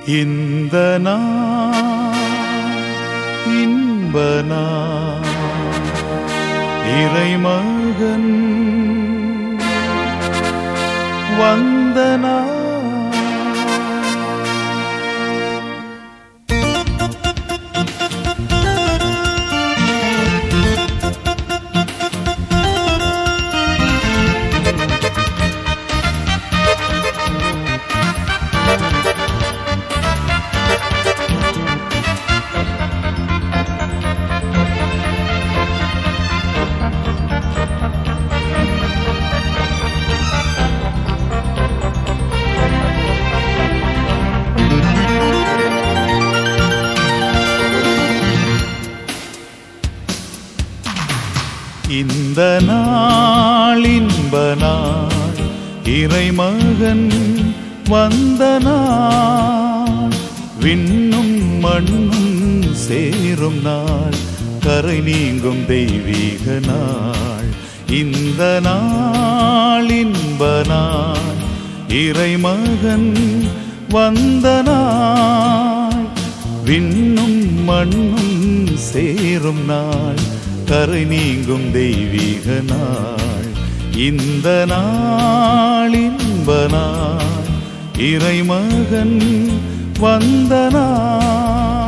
இந்த நாள் இன்ப நாள் இறைமகன் வந்த நாள் இந்த நாள் இன்ப நாள் இறைமகன் வந்த நாள் விண்ணும் மண்ணும் சேரும் நாள் கரை நீங்கும் தெய்வீக நாள் இந்த நாள் இன்ப நாள் இறைமகன் வந்த நாள் விண்ணும் மண்ணும் சேரும் நாள் கரை நீங்கும் தெய்வீக நாள் இந்த நாள் இன்ப நாள் இறைமகன் வந்த நாள்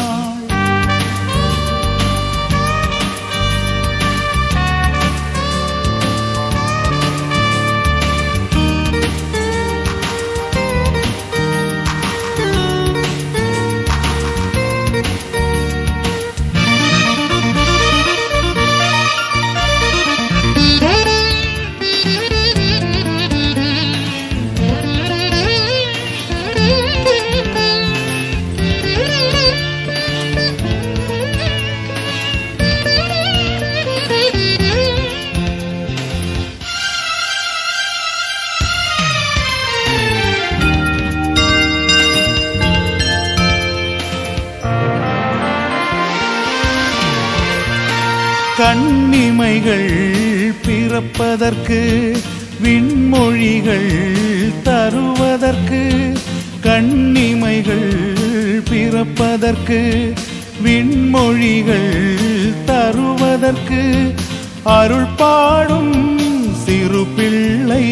கண்ணிமைகள் பிறப்பதற்கு விண்மொழிகள் தருவதற்கு கண்ணிமைகள் பிறப்பதற்கு விண்மொழிகள் தருவதற்கு அருள் பாடும் சிறு பிள்ளை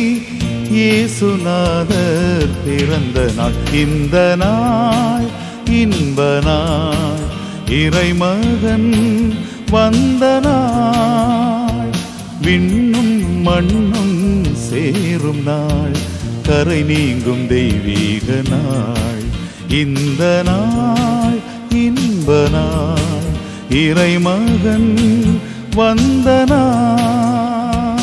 இயேசுநாதர் பிறந்த நாள் இந்த நாள் இன்ப நாள் இறைமகன் வந்த நாள் விண்ணும் மண்ணும் சேரும் நாள் கரை நீங்கும் தெய்வீக நாள் இந்த நாள் இன்ப நாள் இறைமகன் வந்த நாள்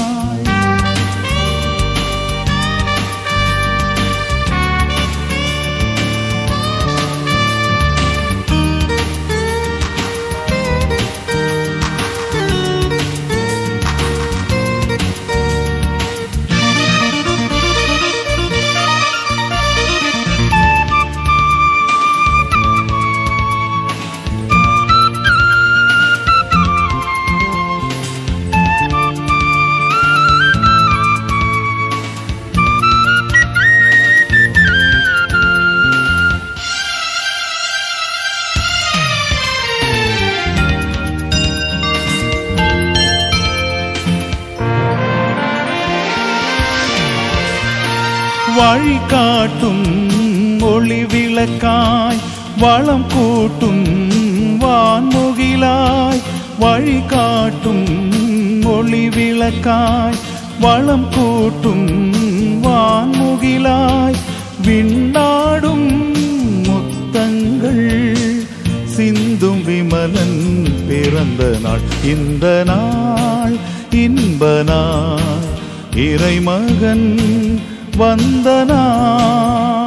வழி காட்டும் ஒளி விளக்காய் வளம் கூட்டும் வான்முகிலாய் வழி காட்டும் ஒளி விளக்காய் வளம் கூட்டும் வான்முகிலாய் விண்ணாடும் முத்தங்கள் சிந்தும் விமலன் பிறந்த நாள் இந்த நாள் இன்ப நாள் இறைமகன் வந்த நாள்